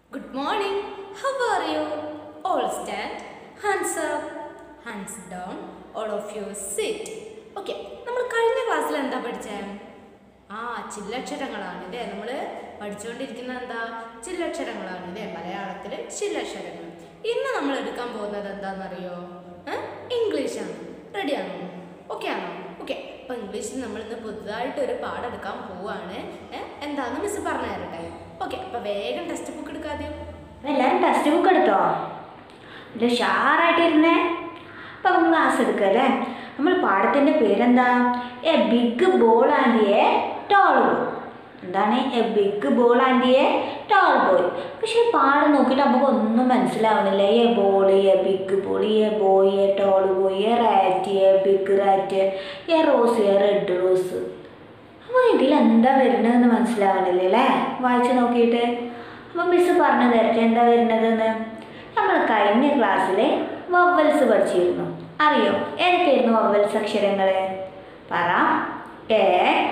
Good morning. How are you? All stand. Hands up. Hands down. All of you sit. Okay. നമ്മൾ കഴിഞ്ഞ ക്ലാസ്സിൽ എന്താ പഠിച്ചേ ആ ചില്ലക്ഷരങ്ങളാണ് അല്ലേ നമ്മൾ പഠിച്ചുകൊണ്ടിരിക്കുന്നത് എന്താ ചില്ലക്ഷരങ്ങളാണ് അല്ലേ മലയാളത്തിൽ ചില്ലക്ഷരങ്ങൾ ഇന്ന് നമ്മൾ എടുക്കാൻ പോകുന്നത് എന്താണെന്നറിയോ ഇംഗ്ലീഷാണ് റെഡിയാണോ ഓക്കെ ആണോ ഓക്കെ അപ്പോൾ ഇംഗ്ലീഷിൽ നമ്മൾ ഇന്ന് പുതുതായിട്ട് ഒരു പാഠം എടുക്കാൻ പോവാണ് ഏ, എന്താണെന്ന് മിസ് പറഞ്ഞു തരട്ടെ ഓക്കെ അപ്പോൾ വേഗം ടെക്സ്റ്റ് ബുക്ക് എടുക്കാതെയോ അപ്പം എല്ലാവരും ടെക്സ്റ്റ് ബുക്ക് എടുത്തോ ഇത് ഷാറായിട്ടിരുന്നേ അപ്പം നമുക്ക് ക്ലാസ് എടുക്കുക അല്ലേ നമ്മൾ പാഠത്തിൻ്റെ പേരെന്താ a big ball and a tall boy എന്താണ് a big ball and a tall boy പക്ഷേ ഈ പാഠം നോക്കിയിട്ട് നമുക്ക് ഒന്നും മനസ്സിലാവണില്ല a ball a big ball a boy a tall boy a rat a big rat a rose a red rose അപ്പോൾ ഇതിൽ എന്താ വരുന്നതെന്ന് മനസ്സിലാവണില്ലേ അല്ലേ വായിച്ച് നോക്കിയിട്ട് അപ്പോൾ മിസ് പറഞ്ഞു തരട്ടെ എന്താ വരുന്നതെന്ന് നമ്മൾ കഴിഞ്ഞ ക്ലാസ്സിൽ വവ്വൽസ് പഠിച്ചിരുന്നു അറിയോ ഏതൊക്കെയായിരുന്നു വവ്വൽസ് അക്ഷരങ്ങൾ പറ A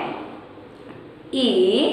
E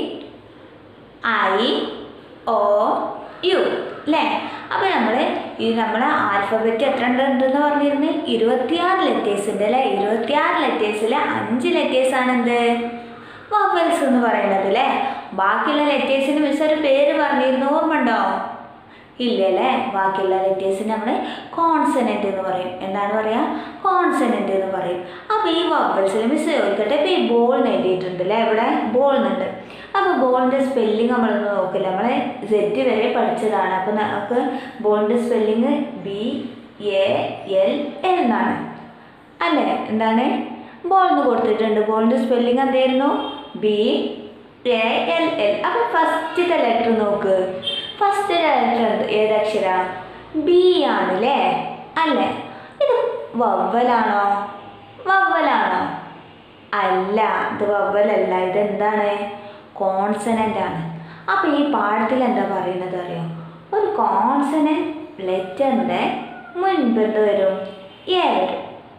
I O U അല്ലേ അപ്പോൾ നമ്മൾ ഈ നമ്മുടെ ആൽഫബറ്റ് എത്ര ഉണ്ടെന്ന് പറഞ്ഞിരുന്നു ഇരുപത്തിയാറ് ലെറ്റേഴ്സ് ഉണ്ട് അല്ലേ ഇരുപത്തിയാറ് ലെറ്റേഴ്സിൽ അഞ്ച് ലെറ്റേഴ്സ് ആണ് എന്ത് വവൽസ് എന്ന് പറയുന്നത് അല്ലേ ബാക്കിയുള്ള ലെറ്റേഴ്സിന് മിസ് ഒരു പേര് പറഞ്ഞിരുന്നു ഓർമ്മ ഉണ്ടോ ഇല്ല അല്ലേ ബാക്കിയുള്ള ലെറ്റേഴ്സിന് നമ്മൾ കോൺസനൻ്റ് എന്ന് പറയും എന്താണ് പറയുക കോൺസനൻ്റ് എന്ന് പറയും അപ്പോൾ ഈ വവൽസിൽ മിസ് ചോദിക്കട്ടെ ഇപ്പോൾ ഈ ബോൾ എഴുതിയിട്ടുണ്ട് അല്ലേ ഇവിടെ ബോൾ എന്നുണ്ട് അപ്പോൾ ബോളിൻ്റെ സ്പെല്ലിംഗ് നമ്മളൊന്ന് നോക്കില്ല നമ്മൾ സെറ്റ് വരെ പഠിച്ചതാണ് അപ്പോൾ നമുക്ക് ബോളിൻ്റെ സ്പെല്ലിംഗ് ബി എ എൽ എന്നാണ് അല്ലേ എന്താണ് ബോൾ എന്ന് കൊടുത്തിട്ടുണ്ട് ബോളിൻ്റെ സ്പെല്ലിംഗ് എന്തായിരുന്നു ബി എ എൽ എൽ അപ്പോൾ ഫസ്റ്റത്തെ ലെറ്റർ നോക്ക് ഫസ്റ്റ് ലെറ്റർ ഏതക്ഷര ബി ആണ് അല്ലേ അല്ലേ ഇത് വവ്വലാണോ വവ്വലാണോ അല്ല ഇത് വവ്വലല്ല ഇതെന്താണ് കോൺസനൻ്റ് ആണ് അപ്പോൾ ഈ പാഠത്തിൽ എന്താ പറയുന്നത് അറിയോ ഒരു കോൺസനൻ്റ് ലെറ്ററിൻ്റെ മുൻപ് എന്ത് വരും എ വരും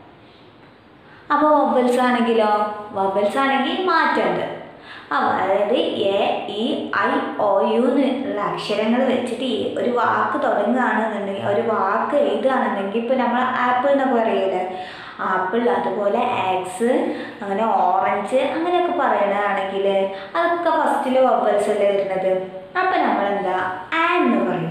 അപ്പോൾ വവൽസ് ആണെങ്കിലോ വവൽസ് ആണെങ്കിൽ മാറ്റമുണ്ട് അപ്പോൾ അതായത് A E I O U എന്നുള്ള അക്ഷരങ്ങൾ വെച്ചിട്ട് ഈ ഒരു വാക്ക് തുടങ്ങുകയാണെന്നുണ്ടെങ്കിൽ ഒരു വാക്ക് എഴുതുകയാണെന്നുണ്ടെങ്കിൽ ഇപ്പോൾ നമ്മൾ ആപ്പിൾ എന്നൊക്കെ പറയൂലേ ആപ്പിൾ അതുപോലെ ആക്സ് അങ്ങനെ ഓറഞ്ച് അങ്ങനെയൊക്കെ പറയുകയാണെങ്കിൽ അതൊക്കെ ഫസ്റ്റിൽ വവൽസ് അല്ലേ വരുന്നത് അപ്പം നമ്മളെന്താ ആ എന്ന് പറയും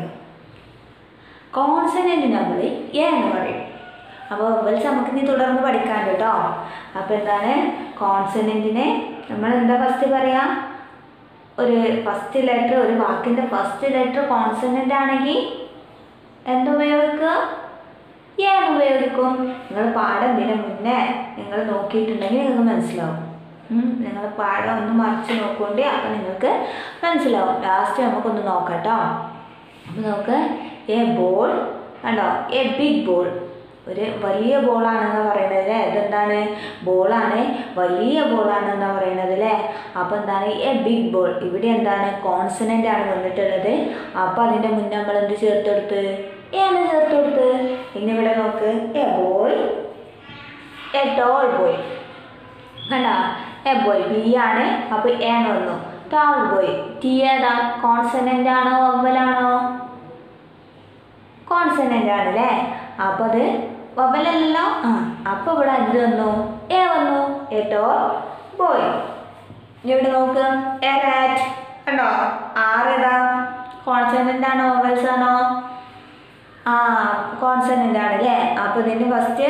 കോൺസനൻ്റ് നമ്മൾ എ എന്ന് പറയും അപ്പോൾ വവൽസ് നമുക്ക് ഇനി തുടർന്ന് പഠിക്കാൻ കേട്ടോ അപ്പോൾ എന്താണ് കോൺസനൻറ്റിനെ നമ്മൾ എന്താ ഫസ്റ്റ് പറയാ ഒരു ഫസ്റ്റ് ലെറ്റർ ഒരു വാക്കിൻ്റെ ഫസ്റ്റ് ലെറ്റർ കോൺസനൻ്റ് ആണെങ്കിൽ എന്തുപയോഗിക്കുക ഏൻ ഉപയോഗിക്കും നിങ്ങൾ പാഠം ഇതിന് മുന്നേ നിങ്ങൾ നോക്കിയിട്ടുണ്ടെങ്കിൽ നിങ്ങൾക്ക് മനസ്സിലാവും നിങ്ങൾ പാഠം ഒന്ന് മറിച്ച് നോക്കുകൊണ്ട് അപ്പോൾ നിങ്ങൾക്ക് മനസ്സിലാവും ലാസ്റ്റ് നമുക്കൊന്ന് നോക്കാം കേട്ടോ അപ്പോൾ നമുക്ക് എ ബോൾ കണ്ടോ എ ബിഗ് ബോൾ ഒരു വലിയ ബോളാണെന്ന് പറയുന്നത് അല്ലേ ഇതെന്താണ് ബോളാണ് വലിയ ബോളാണെന്ന് പറയുന്നത് അല്ലേ അപ്പോൾ എന്താണ് എ ബിഗ് ബോൾ ഇവിടെ എന്താണ് കോൺസനൻ്റ് ആണ് വന്നിട്ടുള്ളത് അപ്പോൾ അതിൻ്റെ മുന്നേ നമ്മൾ എന്ത് ചേർത്ത് കൊടുത്ത് എ ആണ് ചേർത്ത് കൊടുത്ത് പിന്നെ ഇവിടെ നോക്ക് a boy a tall boy കണ്ട എ ബോയ് ബി ആണ് അപ്പോൾ എ എന്ന് വന്നു ടോൾ ബോയ് ടി ഏതാ കോൺസനൻ്റ് ആണോ വവ്വലാണോ കോൺസനൻ്റ് ആണ് അല്ലേ അപ്പോൾ അത് വവലല്ലോ ആ അപ്പോൾ ഇവിടെ എന്ത് വന്നു എ വന്നു എ ടോൾ ബോയ് ഇവിടെ നോക്ക് എ റാറ്റ് കണ്ടോ ആറേതാ കോൺസനൻ്റ് ആണോ വവൽസ് ആണോ ആ കോൺസനൻ്റ് ആണ് അല്ലേ അപ്പോൾ ഇതിൻ്റെ ഫസ്റ്റ്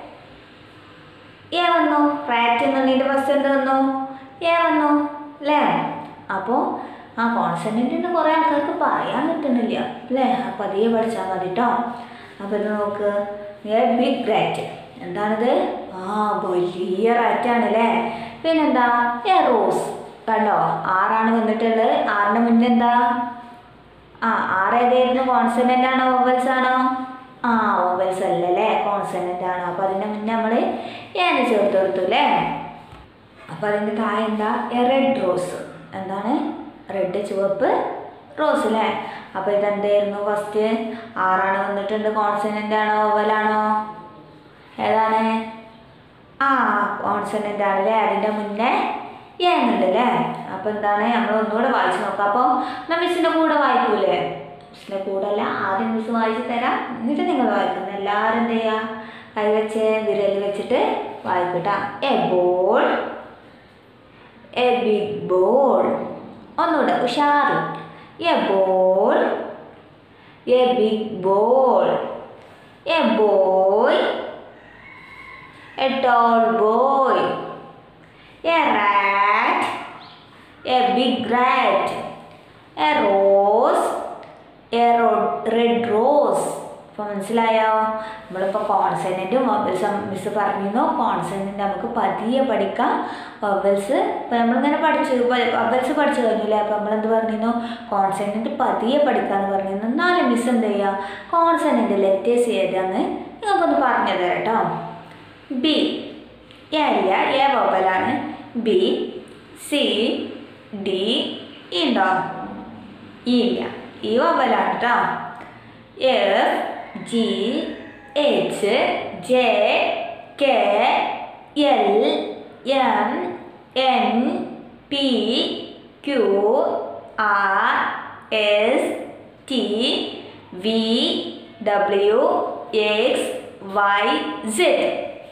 എ വന്നു റാറ്റ് എന്നുള്ളതിൻ്റെ ഫസ്റ്റ് എന്ത് വന്നു എ വന്നു അല്ലേ അപ്പോൾ ആ കോൺസെൻറ്റിന് കുറേ ആൾക്കാർക്ക് പറയാൻ കിട്ടുന്നില്ല അല്ലേ അപ്പോൾ അതേ പഠിച്ചാൽ മതി കേട്ടോ അപ്പോൾ ഇത് നോക്ക് എ ബിഗ് റാറ്റ് എന്താണിത് ആ വലിയ റാറ്റാണ് അല്ലേ പിന്നെന്താ എ റോസ് കണ്ടോ ആറാണ് വന്നിട്ടുള്ളത് ആറിന് മുന്നേ എന്താ ആ ആറ് ഏതായിരുന്നു കോൺസെൻറ്റൻ്റ് ആണോ വവൽസ് ആണോ ആ വവൽസ് അല്ല അല്ലേ കോൺസെൻറ്റൻ്റ് ആണ് അപ്പോൾ അതിൻ്റെ മുന്നേ നമ്മൾ ഏന്ന് ചേർത്ത് കൊടുത്തു അല്ലേ അപ്പോൾ അതിൻ്റെ താഴെ എന്താ എ റെഡ് റോസ് എന്താണ് റെഡ് ചുവപ്പ് റോസ് അല്ലേ അപ്പോൾ ഇതെന്തായിരുന്നു ഫസ്റ്റ് ആറാണ് വന്നിട്ടുണ്ട് കോൺസെൻറ്റൻ്റ് ആണോ വവലാണോ ഏതാണ് ആ കോൺസെൻറ്റൻ്റ് ആണല്ലേ അതിൻ്റെ മുന്നേ എന്നുണ്ട് അല്ലേ അപ്പോൾ എന്താണ് നമ്മൾ ഒന്നുകൂടെ വായിച്ച് നോക്കാം അപ്പോൾ നമ്മൾ മിസ്സിൻ്റെ കൂടെ വായിക്കൂലേ മിസ് വായിച്ചു തരാം എന്നിട്ട് നിങ്ങൾ വായിക്കണം എല്ലാവരും എന്ത് ചെയ്യുക കൈ വെച്ച് വിരൽ വെച്ചിട്ട് വായിക്കട്ടാ a ball a big ball ഒന്നുകൂടെ ഉഷാറ് a ball a big ball a boy a tall boy a rat a big rat a rose a red rose ഇപ്പോൾ മനസ്സിലായോ നമ്മളിപ്പോൾ കോൺസെൻറ്റും വവൽസും മിസ് പറഞ്ഞിരുന്നു കോൺസെൻറ്റ് നമുക്ക് പതിയെ പഠിക്കാം വവൽസ് ഇപ്പോൾ നമ്മളിങ്ങനെ പഠിച്ചു വവൽസ് പഠിച്ചു കഴിഞ്ഞില്ലേ അപ്പോൾ നമ്മളെന്ത് പറഞ്ഞിരുന്നു കോൺസെൻറ്റ് പതിയെ പഠിക്കാമെന്ന് പറഞ്ഞിരുന്നു എന്നാലും മിസ് എന്ത് ചെയ്യുക കോൺസെൻറ്റിൻ്റെ ലെറ്റേഴ്സ് ഏതാന്ന് നിങ്ങൾക്കൊന്ന് പറഞ്ഞു തരാം കേട്ടോ ബി എ ഇല്ല എ വവലാണ് ബി സി ഡി ഉണ്ടോ ഇ ഇല്ല ഈ വവലാണ് കേട്ടോ F G H J K L M N P Q R S T V W X Y Z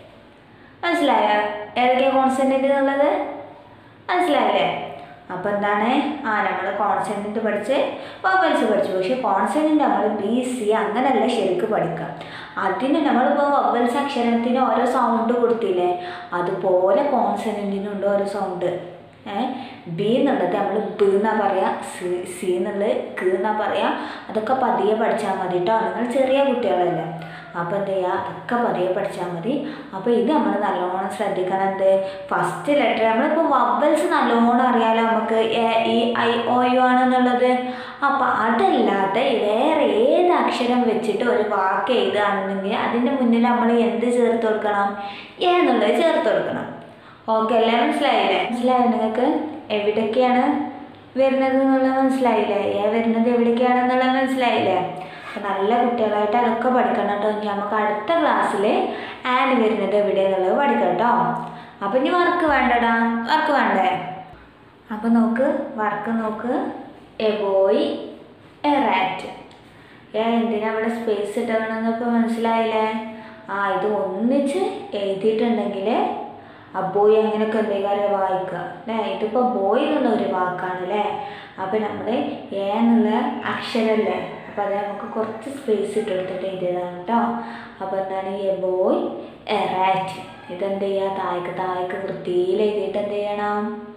മനസ്സിലായോ ഏതൊക്കെ കോൺസെൻറ്റൻ്റ് എന്നുള്ളത് മനസ്സിലായില്ലേ അപ്പോൾ എന്താണ് ആ നമ്മൾ കോൺസെൻറ്റ് പഠിച്ച് വവൽസ് പഠിച്ചു പക്ഷേ കോൺസെൻറ്റ് നമ്മൾ ബി സി അങ്ങനെയല്ല ശരിക്കും പഠിക്കുക അതിന് നമ്മളിപ്പോൾ വവൽസ് അക്ഷരത്തിന് ഓരോ സൗണ്ട് കൊടുത്തില്ലേ അതുപോലെ കോൺസെൻറ്റിനുണ്ട് ഓരോ സൗണ്ട് ഏ ബി എന്നുള്ളത് നമ്മൾ ബി എന്നാ പറയുക സി സി എന്നുള്ളത് ക് എന്നാ പറയുക അതൊക്കെ പതിയെ പഠിച്ചാൽ മതി കേട്ടോ നിങ്ങൾ ചെറിയ കുട്ടികളല്ലേ അപ്പോൾ എന്ത് ചെയ്യുക അതൊക്കെ പതിയെ പഠിച്ചാൽ മതി അപ്പോൾ ഇത് നമ്മൾ നല്ലോണം ശ്രദ്ധിക്കണം എന്ത് ഫസ്റ്റ് ലെറ്റർ നമ്മളിപ്പോൾ വവൽസ് നല്ലോണം അറിയാലോ നമുക്ക് A E I O U ആണെന്നുള്ളത് അപ്പോൾ അതല്ലാതെ വേറെ ഏത് അക്ഷരം വെച്ചിട്ട് ഒരു വാക്ക് എഴുതുകയാണെന്നുണ്ടെങ്കിൽ അതിൻ്റെ മുന്നിൽ നമ്മൾ എന്ത് ചേർത്ത് കൊടുക്കണം എ എന്നുള്ളത് ചേർത്ത് കൊടുക്കണം ഓക്കെ അല്ലേ മനസ്സിലായില്ലേ മനസ്സിലായോ നിങ്ങൾക്ക് എവിടൊക്കെയാണ് വരുന്നത് എന്നുള്ളത് മനസ്സിലായില്ലേ ഏ വരുന്നത് എവിടേക്കാണെന്നുള്ളത് മനസ്സിലായില്ലേ അപ്പം നല്ല കുട്ടികളായിട്ട് അതൊക്കെ പഠിക്കണം കേട്ടോ ഇനി നമുക്ക് അടുത്ത ക്ലാസ്സിൽ ആൻ വരുന്നത് എവിടെയെന്നുള്ളത് പഠിക്കാം കേട്ടോ അപ്പം ഇനി വർക്ക് വേണ്ടടാ വർക്ക് വേണ്ടേ അപ്പം നോക്ക് വർക്ക് നോക്ക് എ ബോയ് എ റാറ്റ് ഏ എന്തിനാ ഇവിടെ സ്പേസ് ഇട്ടണമെന്ന് ഇപ്പോൾ മനസ്സിലായില്ലേ ആ ഇത് ഒന്നിച്ച് എഴുതിയിട്ടുണ്ടെങ്കിൽ ആ ബോയ് അങ്ങനെയൊക്കെ എന്തെങ്കിലും വായിക്കുക അല്ലേ ഇതിപ്പോൾ ബോയ് എന്നുള്ള ഒരു വാക്കാണ് അല്ലേ അപ്പോൾ നമ്മൾ എ എന്നുള്ള അക്ഷരമല്ലേ അപ്പോൾ അത് നമുക്ക് കുറച്ച് സ്പേസ് ഇട്ട് കൊടുത്തിട്ട് എഴുതിയതാണ് കേട്ടോ അപ്പോൾ എന്താണ് എ ബോയ് എ റാറ്റ് ഇതെന്ത് ചെയ്യുക താഴേക്ക് താഴേക്ക് വൃത്തിയിൽ എഴുതിയിട്ട് എന്ത് ചെയ്യണം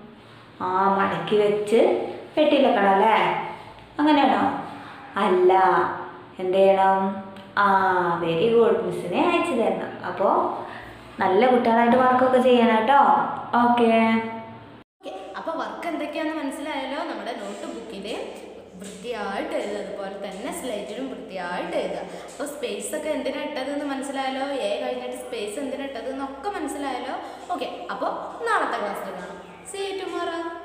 ആ മടക്കി വെച്ച് പെട്ടിയിലെക്കണം അല്ലേ അങ്ങനെയാണോ അല്ല എന്ത് ചെയ്യണം ആ വെരി ഗുഡ് മിസ്സിനെ അയച്ചു തരണം അപ്പോൾ നല്ല കുട്ടികളായിട്ട് വർക്കൊക്കെ ചെയ്യണം കേട്ടോ ഓക്കെ ഓക്കെ അപ്പോൾ വർക്ക് എന്തൊക്കെയാണെന്ന് മനസ്സിലായല്ലോ നമ്മുടെ നോട്ട് ബുക്കിൽ വൃത്തിയായിട്ട് എഴുതുക അതുപോലെ തന്നെ സ്ലേറ്റിലും വൃത്തിയായിട്ട് എഴുതുക അപ്പോൾ സ്പേസ് ഒക്കെ എന്തിനാ ഇട്ടതെന്ന് മനസ്സിലായല്ലോ എ കഴിഞ്ഞിട്ട് സ്പേസ് എന്തിനാ ഇട്ടത് എന്നൊക്കെ മനസ്സിലായല്ലോ ഓക്കെ അപ്പോൾ നാളത്തെ ക്ലാസ്സിൽ കാണാം സി ടുമോറോ